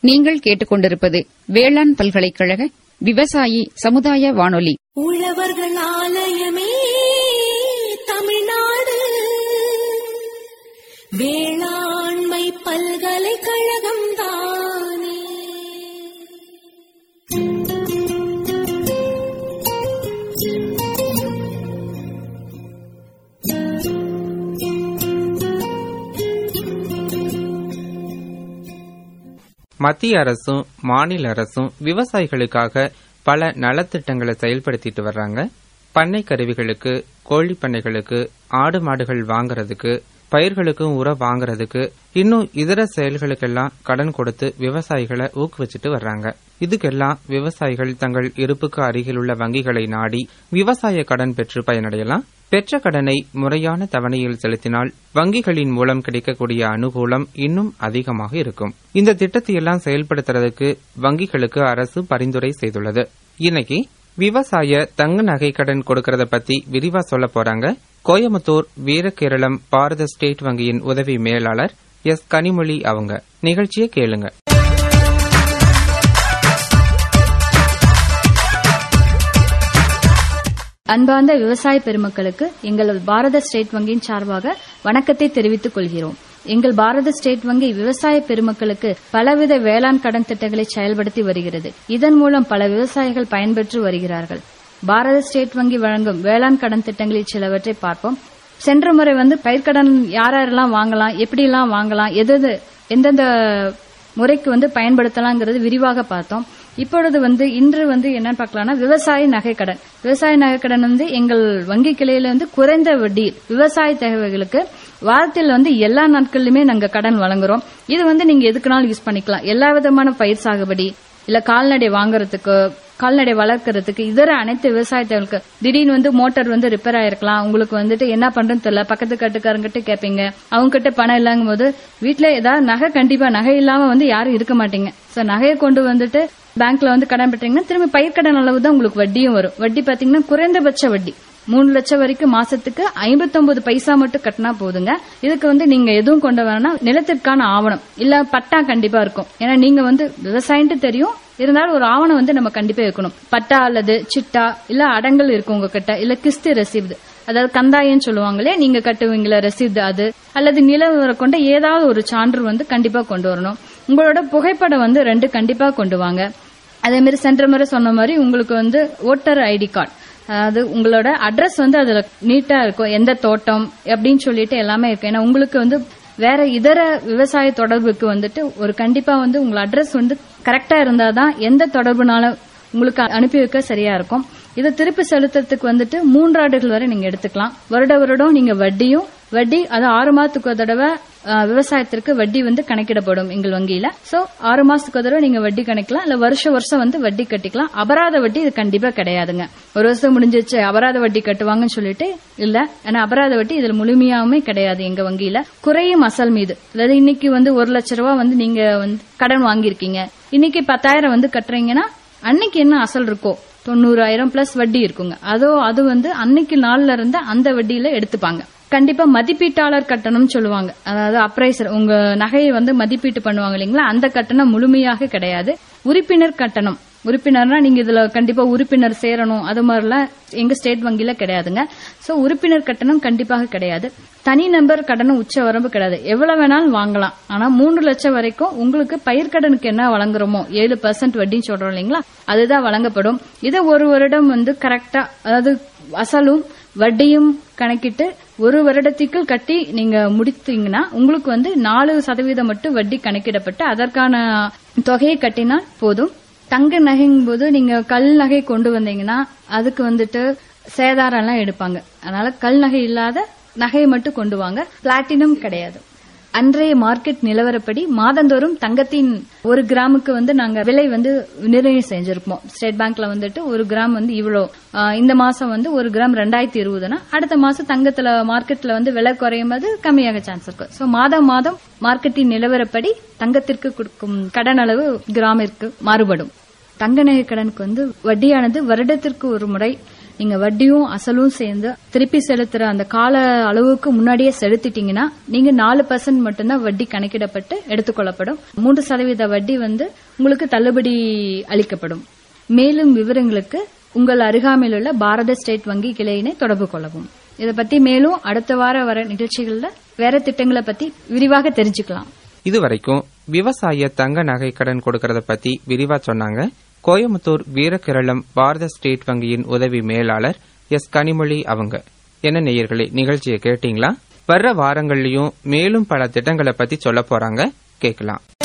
நீங்கள் கேட்டுக்கொண்டிருப்பது வேளாண் பல்கலைக்கழக விவசாயி சமுதாய வானொலி உழவர்கள் ஆலயமே தமிழ்நாடு வேளாண்மை பல்கலைக்கழகம் தானே மத்திய அரசும் மாநில அரசும் விவசாயிகளுக்காக பல நலத்திட்டங்களை செயல்படுத்திட்டு வர்றாங்க பண்ணை கருவிகளுக்கு கோழி பண்ணைகளுக்கு ஆடு மாடுகள் வாங்குறதுக்கு பயிர்களுக்கும் உரம் வாங்குறதுக்கு இன்னும் இதர செயல்களுக்கெல்லாம் கடன் கொடுத்து விவசாயிகளை ஊக்குவிச்சிட்டு வர்றாங்க இதுக்கெல்லாம் விவசாயிகள் தங்கள் இருப்புக்கு அருகில் உள்ள வங்கிகளை நாடி விவசாய கடன் பெற்று பயனடையலாம் பெற்ற கடனை முறையான தவணையில் செலுத்தினால் வங்கிகளின் மூலம் கிடைக்கக்கூடிய அனுகூலம் இன்னும் அதிகமாக இருக்கும் இந்த திட்டத்தை எல்லாம் செயல்படுத்துறதுக்கு வங்கிகளுக்கு அரசு பரிந்துரை செய்துள்ளது இன்னைக்கு விவசாய தங்க நகை கடன் கொடுக்கறத பத்தி விரிவா சொல்ல போறாங்க கோயம்புத்தூர் வீரகேரளம் பாரத ஸ்டேட் வங்கியின் உதவி மேலாளர் எஸ் கனிமொழி அவங்க நிகழ்ச்சியை கேளுங்க அன்பார்ந்த விவசாய பெருமக்களுக்கு எங்கள் பாரத ஸ்டேட் வங்கியின் சார்பாக வணக்கத்தை தெரிவித்துக் கொள்கிறோம் எங்கள் பாரத ஸ்டேட் வங்கி விவசாய பெருமக்களுக்கு பலவித வேளாண் கடன் திட்டங்களை செயல்படுத்தி வருகிறது இதன் மூலம் பல விவசாயிகள் பயன்பெற்று வருகிறார்கள் பாரத ஸ்டேட் வங்கி வழங்கும் வேளாண் கடன் திட்டங்களில் சிலவற்றை பார்ப்போம் சென்ற முறை வந்து பயிர்க்கடன் யார் யாரெல்லாம் வாங்கலாம் எப்படிலாம் வாங்கலாம் எது எது- எந்தெந்த முறைக்கு வந்து பயன்படுத்தலாங்கிறது விரிவாக பார்த்தோம் இப்பொழுது வந்து இன்று வந்து என்ன பார்க்கலாம்னா விவசாய நகைக்கடன் விவசாய நகைக்கடன் வந்து எங்கள் வங்கி கிளையில வந்து குறைந்த வட்டியில் விவசாய தேவைகளுக்கு வாரத்தில் வந்து எல்லா நாட்களிலுமே நாங்க கடன் வழங்குறோம் இது வந்து நீங்க எதுக்குனாலும் யூஸ் பண்ணிக்கலாம் எல்லா விதமான பயிர் சாகுபடி இல்ல கால்நடை வாங்குறதுக்கு கால்நடை வளர்க்கறதுக்கு இதர அனைத்து விவசாய தேவைகளுக்கு திடீர்னு வந்து மோட்டார் வந்து ரிப்பேர் ஆயிருக்கலாம் உங்களுக்கு வந்துட்டு என்ன பண்றதுன்னு தெரியல பக்கத்து கட்டுக்காரங்கிட்ட கேட்பீங்க அவங்க கிட்ட பணம் இல்லங்கும் போது வீட்டுல ஏதாவது நகை கண்டிப்பா நகை இல்லாம வந்து யாரும் இருக்க மாட்டீங்க சோ நகையை கொண்டு வந்துட்டு பேங்க்ல வந்து கடன் பெற்றீங்கன்னா திரும்பி பயிர்க்கடன் அளவு தான் உங்களுக்கு வட்டியும் வரும் வட்டி பாத்தீங்கன்னா குறைந்தபட்ச வட்டி மூணு லட்சம் வரைக்கும் மாசத்துக்கு ஐம்பத்தொன்பது பைசா மட்டும் கட்டினா போதுங்க இதுக்கு வந்து நீங்க எதுவும் கொண்டு வரணும் நிலத்திற்கான ஆவணம் இல்ல பட்டா கண்டிப்பா இருக்கும் ஏன்னா நீங்க வந்து விவசாயின்ட்டு தெரியும் இருந்தாலும் ஒரு ஆவணம் வந்து நம்ம கண்டிப்பா இருக்கணும் பட்டா அல்லது சிட்டா இல்ல அடங்கல் இருக்கும் உங்ககிட்ட இல்ல கிஸ்து ரசீது அதாவது கந்தாயன்னு சொல்லுவாங்களே நீங்க கட்டுவீங்களா ரசீது அது அல்லது நிலவரம் கொண்ட ஏதாவது ஒரு சான்று வந்து கண்டிப்பா கொண்டு வரணும் உங்களோட புகைப்படம் வந்து ரெண்டு கண்டிப்பா கொண்டு வாங்க அதே மாதிரி சென்ற முறை சொன்ன மாதிரி உங்களுக்கு வந்து ஓட்டர் ஐடி கார்டு அதாவது உங்களோட அட்ரஸ் வந்து அதுல நீட்டா இருக்கும் எந்த தோட்டம் அப்படின்னு சொல்லிட்டு எல்லாமே இருக்கு ஏன்னா உங்களுக்கு வந்து வேற இதர விவசாய தொடர்புக்கு வந்துட்டு ஒரு கண்டிப்பா வந்து உங்க அட்ரஸ் வந்து கரெக்டா இருந்தாதான் எந்த தொடர்புனால உங்களுக்கு அனுப்பி வைக்க சரியா இருக்கும் இதை திருப்பி செலுத்துறதுக்கு வந்துட்டு மூன்று ஆண்டுகள் வரை நீங்க எடுத்துக்கலாம் வருட வருடம் நீங்க வட்டியும் வட்டி அது ஆறு மாதத்துக்கு ஒரு தடவை அஹ், விவசாயத்திற்கு வட்டி வந்து கணக்கிடப்படும் எங்கள் வங்கியில சோ ஆறு மாசத்துக்கு ஒரு தடவை நீங்க வட்டி கணக்கலாம் இல்ல வருஷம் வருஷம் வந்து வட்டி கட்டிக்கலாம் அபராத வட்டி இது கண்டிப்பா கிடையாதுங்க ஒரு வருஷம் முடிஞ்சிச்சு அபராத வட்டி கட்டுவாங்கன்னு சொல்லிட்டு இல்ல ஏன்னா அபராத வட்டி இதுல முழுமையாவுமே கிடையாது எங்க வங்கியில குறையும் அசல் மீது அதாவது இன்னைக்கு வந்து ஒரு லட்ச ரூபாய் வந்து நீங்க வந்து கடன் வாங்கியிருக்கீங்க இன்னைக்கு பத்தாயிரம் வந்து கட்டுறீங்கன்னா அன்னைக்கு என்ன அசல் இருக்கோ தொண்ணூறாயிரம் பிளஸ் வட்டி இருக்குங்க அதோ அது வந்து அன்னைக்கு நாள்ல இருந்து அந்த வட்டியில எடுத்துப்பாங்க கண்டிப்பா மதிப்பீட்டாளர் கட்டணம் சொல்லுவாங்க அதாவது அப்ரைசர் உங்க நகையை வந்து மதிப்பீட்டு பண்ணுவாங்க இல்லைங்களா அந்த கட்டணம் முழுமையாக கிடையாது உறுப்பினர் கட்டணம் உறுப்பினர்னா நீங்க இதுல கண்டிப்பா உறுப்பினர் சேரணும் அது மாதிரிலாம் எங்க ஸ்டேட் வங்கியில கிடையாதுங்க சோ உறுப்பினர் கட்டணம் கண்டிப்பாக கிடையாது தனி நம்பர் கட்டணம் உச்ச வரம்பு கிடையாது எவ்வளவு வேணாலும் வாங்கலாம் ஆனா மூன்று லட்சம் வரைக்கும் உங்களுக்கு பயிர்க்கடனுக்கு என்ன வழங்குறோமோ ஏழு பர்சன்ட் வட்டின்னு சொல்றோம் இல்லைங்களா அதுதான் வழங்கப்படும் இதை ஒரு வருடம் வந்து கரெக்டா அதாவது அசலும் வட்டியும் கணக்கிட்டு ஒரு வருடத்திற்குள் கட்டி நீங்க முடித்தீங்கன்னா உங்களுக்கு வந்து நாலு சதவீதம் மட்டும் வட்டி கணக்கிடப்பட்டு அதற்கான தொகையை கட்டினால் போதும் தங்க நகைங்கும் போது நீங்க கல் நகை கொண்டு வந்தீங்கன்னா அதுக்கு வந்துட்டு சேதாரம் எல்லாம் எடுப்பாங்க அதனால கல் நகை இல்லாத நகையை மட்டும் கொண்டு வாங்க பிளாட்டினம் கிடையாது அன்றைய மார்க்கெட் நிலவரப்படி மாதந்தோறும் தங்கத்தின் ஒரு கிராமுக்கு வந்து நாங்க விலை வந்து நிர்ணயம் செஞ்சிருப்போம் ஸ்டேட் பேங்க்ல வந்துட்டு ஒரு கிராம் வந்து இவ்வளோ ஆஹ் இந்த மாசம் வந்து ஒரு கிராம் ரெண்டாயிரத்தி இருபதுனா அடுத்த மாசம் தங்கத்துல மார்க்கெட்ல வந்து விலை குறையும் போது கம்மியாக சான்ஸ் இருக்கு சோ மாதம் மாதம் மார்க்கெட்டின் நிலவரப்படி தங்கத்திற்கு கொடுக்கும் கடன் அளவு கிராமிற்கு மாறுபடும் தங்க நகை கடனுக்கு வந்து வட்டியானது வருடத்திற்கு ஒரு முறை நீங்க வட்டியும் அசலும் சேர்ந்து திருப்பி செலுத்துற அந்த கால அளவுக்கு முன்னாடியே செலுத்திட்டீங்கன்னா நீங்க நாலு பர்சன்ட் மட்டும்தான் வட்டி கணக்கிடப்பட்டு எடுத்துக்கொள்ளப்படும் மூன்று சதவீத வட்டி வந்து உங்களுக்கு தள்ளுபடி அளிக்கப்படும் மேலும் விவரங்களுக்கு உங்கள் அருகாமையில் உள்ள பாரத ஸ்டேட் வங்கி கிளையினை தொடர்பு கொள்ளவும் இதை பத்தி மேலும் அடுத்த வார வர நிகழ்ச்சிகள்ல வேற திட்டங்களை பத்தி விரிவாக தெரிஞ்சுக்கலாம் இதுவரைக்கும் விவசாய தங்க நகை கடன் கொடுக்கறத பத்தி விரிவா சொன்னாங்க கோயம்புத்தூர் வீரக்கிரளம் பாரத ஸ்டேட் வங்கியின் உதவி மேலாளர் எஸ் கனிமொழி அவங்க என்ன நேயர்களே நிகழ்ச்சியை கேட்டீங்களா வர்ற வாரங்கள்லயும் மேலும் பல திட்டங்களை பத்தி சொல்ல போறாங்க கேட்கலாம்